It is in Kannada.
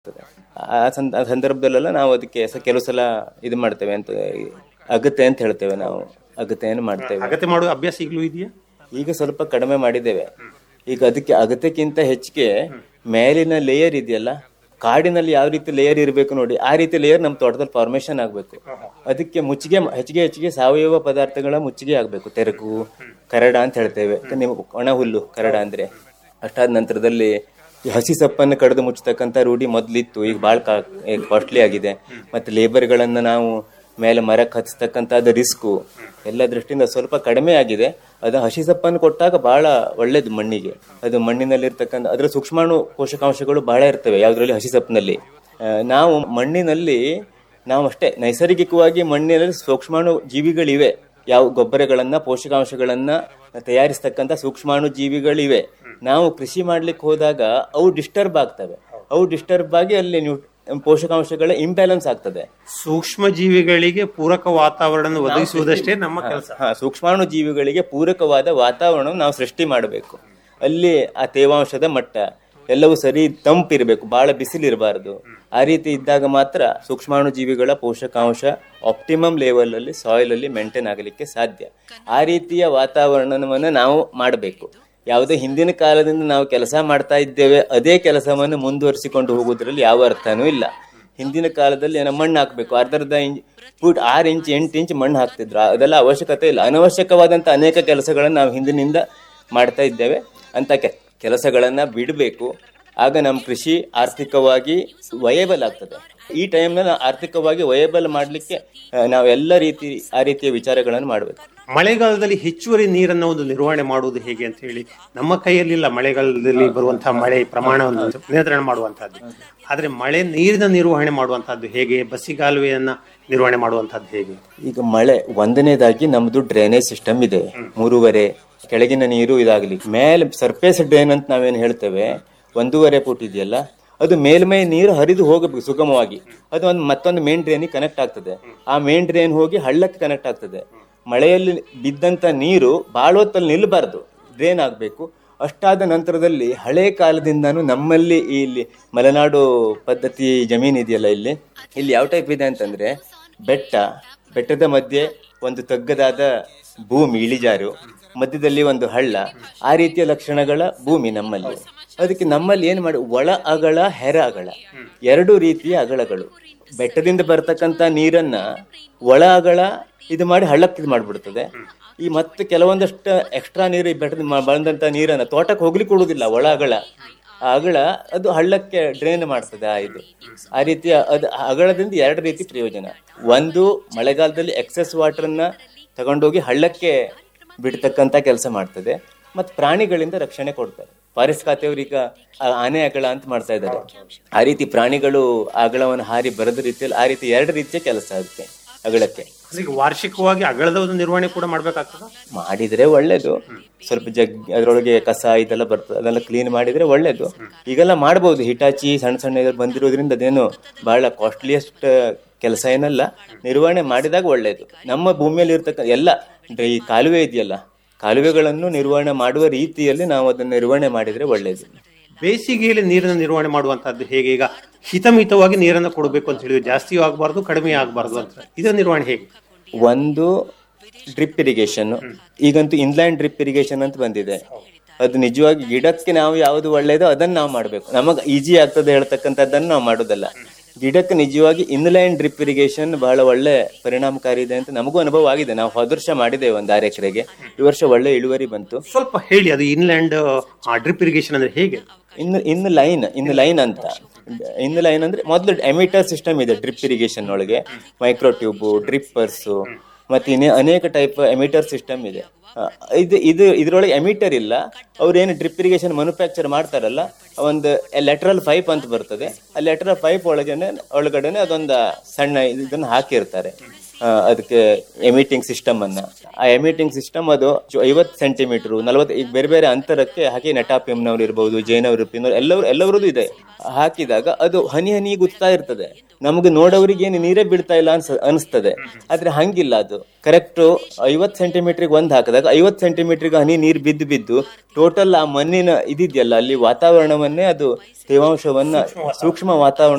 ಆ ಸಂದ- ಆ ಸಂದರ್ಭದಲ್ಲೆಲ್ಲ ನಾವು ಅದಕ್ಕೆ ಸ- ಕೆಲವು ಸಲ ಇದು ಮಾಡ್ತೇವೆ ಅಂತ ಅಗತ್ಯ ಅಂತ ಹೇಳ್ತೇವೆ ನಾವು ಅಗತ್ಯವನ್ನು ಮಾಡ್ತೇವೆ ಅಗತ್ಯ ಮಾಡುವ ಅಭ್ಯಾಸ ಈಗಲೂ ಇದೆಯಾ ಈಗ ಸ್ವಲ್ಪ ಕಡಿಮೆ ಮಾಡಿದ್ದೇವೆ ಈಗ ಅದಕ್ಕೆ ಅಗತ್ಯಕ್ಕಿಂತ ಹೆಚ್ಚಿಗೆ ಮೇಲಿನ ಲೇಯರ್ ಇದೆಯಲ್ಲ ಕಾಡಿನಲ್ಲಿ ಯಾವ ರೀತಿ ಲೇಯರ್ ಇರಬೇಕು ನೋಡಿ ಆ ರೀತಿ ಲೇಯರ್ ನಮ್ಮ ತೋಟದಲ್ಲಿ ಫಾರ್ಮೇಶನ್ ಆಗಬೇಕು ಅದಕ್ಕೆ ಮುಚ್ಚಿಗೆ ಹೆಚ್ಚಿಗೆ ಹೆಚ್ಚಿಗೆ ಸಾವಯವ ಪದಾರ್ಥಗಳ ಮುಚ್ಚಿಗೆ ಆಗಬೇಕು ತೆರಕು ಕರಡ ಅಂತ ಹೇಳ್ತೇವೆ ನೀವು ಒಣ ಹುಲ್ಲು ಕರಡ ಅಂದ್ರೆ ಅಷ್ಟಾದ ನಂತರದಲ್ಲಿ ಈ ಹಸಿ ಸೊಪ್ಪನ್ನು ಕಡಿದು ಮುಚ್ಚತಕ್ಕಂಥ ರೂಢಿ ಮೊದಲಿತ್ತು ಈಗ ಭಾಳ ಕಾಸ್ಟ್ಲಿ ಆಗಿದೆ ಮತ್ತೆ ಲೇಬರ್ಗಳನ್ನ ನಾವು ಮೇಲೆ ಮರಕ್ಕೆ ಹಚ್ಚತಕ್ಕಂಥದ್ದು ರಿಸ್ಕು ಎಲ್ಲ ದೃಷ್ಟಿಯಿಂದ ಸ್ವಲ್ಪ ಕಡಿಮೆ ಆಗಿದೆ ಅದು ಹಸಿ ಸೊಪ್ಪನ್ನು ಕೊಟ್ಟಾಗ ಬಹಳ ಒಳ್ಳೇದು ಮಣ್ಣಿಗೆ ಅದು ಮಣ್ಣಿನಲ್ಲಿರ್ತಕ್ಕಂಥ ಅದರ ಸೂಕ್ಷ್ಮಾಣು ಪೋಷಕಾಂಶಗಳು ಬಹಳ ಇರ್ತವೆ ಯಾವುದರಲ್ಲಿ ಹಸಿ ಸೊಪ್ಪಿನಲ್ಲಿ ಆ, ನಾವು ಮಣ್ಣಿನಲ್ಲಿ ನಾವು ಅಷ್ಟೇ ನೈಸರ್ಗಿಕವಾಗಿ ಮಣ್ಣಿನಲ್ಲಿ ಸೂಕ್ಷ್ಮಾಣು ಜೀವಿಗಳಿವೆ ಯಾವ ಗೊಬ್ಬರಗಳನ್ನ ಪೋಷಕಾಂಶಗಳನ್ನ ತಯಾರಿಸ್ತಕ್ಕಂಥ ಸೂಕ್ಷ್ಮಾಣು ಜೀವಿಗಳಿವೆ ನಾವು ಕೃಷಿ ಮಾಡ್ಲಿಕ್ಕೆ ಹೋದಾಗ ಅವು ಡಿಸ್ಟರ್ಬ್ ಆಗ್ತವೆ ಅವು ಡಿಸ್ಟರ್ಬ್ ಆಗಿ ಅಲ್ಲಿ ನ್ಯೂ ಪೋಷಕಾಂಶಗಳ ಇಂಬ್ಯಾಲೆನ್ಸ್ ಆಗ್ತದೆ ಸೂಕ್ಷ್ಮ ಜೀವಿಗಳಿಗೆ ಪೂರಕ ವಾತಾವರಣ ಒದಗಿಸುವುದಷ್ಟೇ ನಮ್ಮ ಕೆಲಸ ಹಾ ಸೂಕ್ಷ್ಮಾಣು ಜೀವಿಗಳಿಗೆ ಪೂರಕವಾದ ವಾತಾವರಣವನ್ನು ನಾವು ಸೃಷ್ಟಿ ಮಾಡಬೇಕು ಅಲ್ಲಿ ಆ ತೇವಾಂಶದ ಮಟ್ಟ ಎಲ್ಲವೂ ಸರಿ ತಂಪಿರಬೇಕು ಬಹಳ ಬಿಸಿಲಿರಬಾರದು ಆ ರೀತಿ ಇದ್ದಾಗ ಮಾತ್ರ ಸೂಕ್ಷ್ಮಾಣು ಜೀವಿಗಳ ಪೋಷಕಾಂಶ ಆಪ್ಟಿಮಮ್ ಲೆವೆಲ್ ಅಲ್ಲಿ ಸಾಯಿಲ್ ಅಲ್ಲಿ ಮೇಂಟೈನ್ ಆಗಲಿಕ್ಕೆ ಸಾಧ್ಯ ಆ ರೀತಿಯ ವಾತಾವರಣವನ್ನು ನಾವು ಮಾಡಬೇಕು ಯಾವುದೇ ಹಿಂದಿನ ಕಾಲದಿಂದ ನಾವು ಕೆಲಸ ಮಾಡ್ತಾ ಇದ್ದೇವೆ ಅದೇ ಕೆಲಸವನ್ನು ಮುಂದುವರಿಸಿಕೊಂಡು ಹೋಗುವುದರಲ್ಲಿ ಯಾವ ಅರ್ಥನೂ ಇಲ್ಲ ಹಿಂದಿನ ಕಾಲದಲ್ಲಿ ಏನೋ ಮಣ್ಣು ಹಾಕಬೇಕು ಅರ್ಧರ್ಧ ಇಂಚ್ ಫುಟ್ ಆರು ಇಂಚ್ ಎಂಟು ಇಂಚ್ ಮಣ್ಣು ಹಾಕ್ತಿದ್ರು ಅದೆಲ್ಲ ಅವಶ್ಯಕತೆ ಇಲ್ಲ ಅನವಶ್ಯಕವಾದಂಥ ಅನೇಕ ಕೆಲಸಗಳನ್ನು ನಾವು ಹಿಂದಿನಿಂದ ಮಾಡ್ತಾ ಇದ್ದೇವೆ ಅಂತ ಕೆ ಕೆಲಸಗಳನ್ನು ಬಿಡಬೇಕು ಆಗ ನಮ್ಮ ಕೃಷಿ ಆರ್ಥಿಕವಾಗಿ ವಯಬಲ್ ಆಗ್ತದೆ ಈ ಟೈಮ್ನಲ್ಲಿ ಆರ್ಥಿಕವಾಗಿ ವಯಬಲ್ ಮಾಡಲಿಕ್ಕೆ ನಾವು ಎಲ್ಲ ರೀತಿ ಆ ರೀತಿಯ ವಿಚಾರಗಳನ್ನು ಮಾಡಬೇಕು ಮಳೆಗಾಲದಲ್ಲಿ ಹೆಚ್ಚುವರಿ ನೀರನ್ನು ಒಂದು ನಿರ್ವಹಣೆ ಮಾಡುವುದು ಹೇಗೆ ಅಂತ ಹೇಳಿ ನಮ್ಮ ಕೈಯಲ್ಲಿಲ್ಲ ಮಳೆಗಾಲದಲ್ಲಿ ಬರುವಂತಹ ಮಳೆ ಪ್ರಮಾಣವನ್ನು ನಿಯಂತ್ರಣ ಮಾಡುವಂತಹದ್ದು ಆದ್ರೆ ಮಳೆ ನೀರಿನ ನಿರ್ವಹಣೆ ಮಾಡುವಂತಹದ್ದು ಹೇಗೆ ಬಸಿಗಾಲುವೆಯನ್ನ ನಿರ್ವಹಣೆ ಮಾಡುವಂತಹದ್ದು ಹೇಗೆ ಈಗ ಮಳೆ ಒಂದನೇದಾಗಿ ನಮ್ದು ಡ್ರೈನೇಜ್ ಸಿಸ್ಟಮ್ ಇದೆ ಮೂರುವರೆ ಕೆಳಗಿನ ನೀರು ಇದಾಗಲಿ ಮೇಲೆ ಸರ್ಫೇಸ್ ಡ್ರೈನ್ ಅಂತ ನಾವೇನು ಹೇಳ್ತೇವೆ ಒಂದೂವರೆ ಫುಟ್ ಇದೆಯಲ್ಲ ಅದು ಮೇಲ್ಮೈ ನೀರು ಹರಿದು ಹೋಗಬೇಕು ಸುಗಮವಾಗಿ ಅದು ಒಂದು ಮತ್ತೊಂದು ಮೇನ್ ಡ್ರೈನಿಗೆ ಕನೆಕ್ಟ್ ಆಗ್ತದೆ ಆ ಮೇನ್ ಡ್ರೈನ್ ಹೋಗಿ ಹಳ್ಳಕ್ಕೆ ಕನೆಕ್ಟ್ ಆಗ್ತದೆ ಮಳೆಯಲ್ಲಿ ಬಿದ್ದಂತ ನೀರು ಭಾಳ ಹೊತ್ತಲ್ಲಿ ನಿಲ್ಲಬಾರ್ದು ಡ್ರೈನ್ ಆಗಬೇಕು ಅಷ್ಟಾದ ನಂತರದಲ್ಲಿ ಹಳೆ ಕಾಲದಿಂದನೂ ನಮ್ಮಲ್ಲಿ ಈ ಇಲ್ಲಿ ಮಲೆನಾಡು ಪದ್ಧತಿ ಜಮೀನು ಇದೆಯಲ್ಲ ಇಲ್ಲಿ ಇಲ್ಲಿ ಯಾವ ಟೈಪ್ ಇದೆ ಅಂತಂದ್ರೆ ಬೆಟ್ಟ ಬೆಟ್ಟದ ಮಧ್ಯೆ ಒಂದು ತಗ್ಗದಾದ ಭೂಮಿ ಇಳಿಜಾರು ಮಧ್ಯದಲ್ಲಿ ಒಂದು ಹಳ್ಳ ಆ ರೀತಿಯ ಲಕ್ಷಣಗಳ ಭೂಮಿ ನಮ್ಮಲ್ಲಿ ಅದಕ್ಕೆ ನಮ್ಮಲ್ಲಿ ಏನು ಮಾಡಿ ಒಳ ಅಗಳ ಹೆರ ಅಗಳ ಎರಡು ರೀತಿಯ ಅಗಳಗಳು ಬೆಟ್ಟದಿಂದ ಬರ್ತಕ್ಕಂಥ ನೀರನ್ನ ಒಳ ಅಗಳ ಇದು ಮಾಡಿ ಹಳ್ಳಕ್ಕೆ ಇದು ಮಾಡ್ಬಿಡ್ತದೆ ಈ ಮತ್ತೆ ಕೆಲವೊಂದಷ್ಟು ಎಕ್ಸ್ಟ್ರಾ ನೀರು ಈ ಬೆಟ್ಟದ ಮ- ಬಂದಂತ ನೀರನ್ನ ತೋಟಕ್ಕೆ ಹೋಗ್ಲಿಕ್ಕೆ ಕೊಡುವುದಿಲ್ಲ ಒಳ ಅಗಳ ಆ ಅಗಳ ಅದು ಹಳ್ಳಕ್ಕೆ ಡ್ರೈನ್ ಮಾಡ್ತದೆ ಆ ಇದು ಆ ರೀತಿಯ ಅದು ಆ ಅಗಳದಿಂದ ಎರಡು ರೀತಿ ಪ್ರಯೋಜನ ಒಂದು ಮಳೆಗಾಲದಲ್ಲಿ ಎಕ್ಸೆಸ್ ವಾಟರ್ನ ತಗೊಂಡೋಗಿ ಹಳ್ಳಕ್ಕೆ ಬಿಡ್ತಕ್ಕಂಥ ಕೆಲಸ ಮಾಡ್ತದೆ ಮತ್ತು ಪ್ರಾಣಿಗಳಿಂದ ರಕ್ಷಣೆ ಕೊಡ್ತಾರೆ ಫಾರೆಸ್ಟ್ ಖಾತೆಯವರು ಈಗ ಆ ಆನೆ ಅಗಳ ಅಂತ ಮಾಡ್ತಾ ಇದ್ದಾರೆ ಆ ರೀತಿ ಪ್ರಾಣಿಗಳು ಆ ಅಗಳವನ್ನು ಹಾರಿ ಬರದ ರೀತಿಯಲ್ಲಿ ಆ ರೀತಿ ಎರಡು ರೀತಿಯ ಕೆಲಸ ಅದಕ್ಕೆ ಅಗಳಕ್ಕೆ ಈಗ ವಾರ್ಷಿಕವಾಗಿ ಅಗಳದ ಒಂದು ನಿರ್ವಹಣೆ ಕೂಡ ಮಾಡ್ಬೇಕಾಗ್ತದ ಮಾಡಿದ್ರೆ ಒಳ್ಳೇದು ಸ್ವಲ್ಪ ಜಗ್ ಅದರೊಳಗೆ ಕಸ ಇದೆಲ್ಲ ಬರ್ತದೆ ಅದೆಲ್ಲ ಕ್ಲೀನ್ ಮಾಡಿದ್ರೆ ಒಳ್ಳೇದು ಈಗೆಲ್ಲ ಮಾಡ್ಬೋದು ಹಿಟಾಚಿ ಸಣ್ಣ ಸಣ್ಣ ಇದ್ರಲ್ಲಿ ಬಂದಿರೋದ್ರಿಂದ ಅದೇನು ಬಹಳ ಕಾಸ್ಟ್ಲಿಯಸ್ಟ್ ಕೆಲಸ ಏನಲ್ಲ ನಿರ್ವಹಣೆ ಮಾಡಿದಾಗ ಒಳ್ಳೇದು ನಮ್ಮ ಭೂಮಿಯಲ್ಲಿ ಇರ್ತಕ್ಕ ಎಲ್ಲ ಈ ಕಾಲುವೆ ಇದೆಯಲ್ಲ ಕಾಲುವೆಗಳನ್ನು ನಿರ್ವಹಣೆ ಮಾಡುವ ರೀತಿಯಲ್ಲಿ ನಾವು ಅದನ್ನು ನಿರ್ವಹಣೆ ಮಾಡಿದ್ರೆ ಒಳ್ಳೇದು ಬೇಸಿಗೆಯಲ್ಲಿ ನೀರನ್ನು ನಿರ್ವಹಣೆ ಮಾಡುವಂತಹದ್ದು ಹೇಗೆ ಈಗ ಹಿತಮಿತವಾಗಿ ನೀರನ್ನು ಕೊಡಬೇಕು ಅಂತ ಹೇಳಿದ್ರೆ ಜಾಸ್ತಿಯೂ ಆಗಬಾರ್ದು ಕಡಿಮೆ ಆಗಬಾರ್ದು ಅಂತ ಇದರ ನಿರ್ವಹಣೆ ಹೇಗೆ ಒಂದು ಡ್ರಿಪ್ ಇರಿಗೇಷನ್ ಈಗಂತೂ ಇನ್ಲೈನ್ ಡ್ರಿಪ್ ಇರಿಗೇಷನ್ ಅಂತ ಬಂದಿದೆ ಅದು ನಿಜವಾಗಿ ಗಿಡಕ್ಕೆ ನಾವು ಯಾವುದು ಒಳ್ಳೇದೋ ಅದನ್ನ ನಾವು ಮಾಡಬೇಕು ನಮಗೆ ಈಜಿ ಆಗ್ತದೆ ಹೇಳ್ತಕ್ಕಂಥದ್ದನ್ನು ನಾವು ಮಾಡೋದಲ್ಲ ಗಿಡಕ್ಕೆ ನಿಜವಾಗಿ ಇನ್ಲೈನ್ ಡ್ರಿಪ್ ಇರಿಗೇಷನ್ ಬಹಳ ಒಳ್ಳೆ ಪರಿಣಾಮಕಾರಿ ಇದೆ ಅಂತ ನಮಗೂ ಅನುಭವ ಆಗಿದೆ ನಾವು ಹೋದ ವರ್ಷ ಮಾಡಿದ್ದೇವೆ ಒಂದು ಆರು ಎಕರೆಗೆ ಈ ವರ್ಷ ಒಳ್ಳೆ ಇಳುವರಿ ಬಂತು ಸ್ವಲ್ಪ ಹೇಳಿ ಅದು ಇನ್ಲ್ಯಾಂಡ್ ಡ್ರಿಪ್ ಇರಿಗೇಷನ್ ಅಂದ್ರೆ ಹೇಗೆ ಇನ್ನು ಇನ್ನು ಲೈನ್ ಇನ್ನು ಲೈನ್ ಅಂತ ಇನ್ನು ಲೈನ್ ಅಂದ್ರೆ ಮೊದಲು ಎಮಿಟರ್ ಸಿಸ್ಟಮ್ ಇದೆ ಡ್ರಿಪ್ ಇರಿಗೇಷನ್ ಒಳಗೆ ಮೈಕ್ರೋ ಟ್ಯೂಬು ಡ್ರಿಪ್ಪರ್ಸು ಮತ್ತೆ ಇನ್ನೇ ಅನೇಕ ಟೈಪ್ ಎಮಿಟರ್ ಸಿಸ್ಟಮ್ ಇದೆ ಆ, ಇದು ಇದು ಇದರೊಳಗೆ ಎಮಿಟರ್ ಇಲ್ಲ ಅವ್ರು ಏನು ಡ್ರಿಪ್ ಇರಿಗೇಷನ್ ಮ್ಯಾನುಫ್ಯಾಕ್ಚರ್ ಮಾಡ್ತಾರಲ್ಲ ಒಂದು ಲೆಟರಲ್ ಪೈಪ್ ಅಂತ ಬರ್ತದೆ ಆ ಲೆಟರಲ್ ಪೈಪ್ ಒಳಗೇನೆ ಒಳಗಡೆನೆ ಅದೊಂದು ಸಣ್ಣ ಇದನ್ನ ಹಾಕಿರ್ತಾರೆ ಆ, ಅದಕ್ಕೆ ಎಮಿಟಿಂಗ್ ಸಿಸ್ಟಮ್ ಅನ್ನ ಆ ಎಮಿಟಿಂಗ್ ಸಿಸ್ಟಮ್ ಅದು ಐವತ್ತು ಸೆಂಟಿಮೀಟರ್ ನಲವತ್ತು ಈಗ ಬೇರೆ ಬೇರೆ ಅಂತರಕ್ಕೆ ಹಾಕಿ ನೆಟಾಪಿಮ್ನವ್ರು ಇರ್ಬೋದು ಜೈನವ್ರು ಪಿನ್ನವ್ರು ಎಲ್ಲರೂ ಎಲ್ಲರದ್ದು ಇದೆ ಹಾಕಿದಾಗ ಅದು ಹನಿ ಹನಿ ಗುತ್ತಾ ಇರ್ತದೆ ನಮಗೆ ನೋಡೋರಿಗೆ ಏನು ನೀರೇ ಬೀಳ್ತಾ ಇಲ್ಲ ಅನ್ಸ ಅನಿಸ್ತದೆ ಆದ್ರೆ ಹಂಗಿಲ್ಲ ಅದು ಕರೆಕ್ಟ್ ಐವತ್ತು ಸೆಂಟಿಮೀಟರ್ಗೆ ಒಂದು ಹಾಕಿದಾಗ ಐವತ್ತು ಸೆಂಟಿಮೀಟರ್ಗೆ ಹನಿ ನೀರು ಬಿದ್ದು ಬಿದ್ದು ಟೋಟಲ್ ಆ ಮಣ್ಣಿನ ಇದಿದೆಯಲ್ಲ ಅಲ್ಲಿ ವಾತಾವರಣವನ್ನೇ ಅದು ತೇವಾಂಶವನ್ನ ಸೂಕ್ಷ್ಮ ವಾತಾವರಣ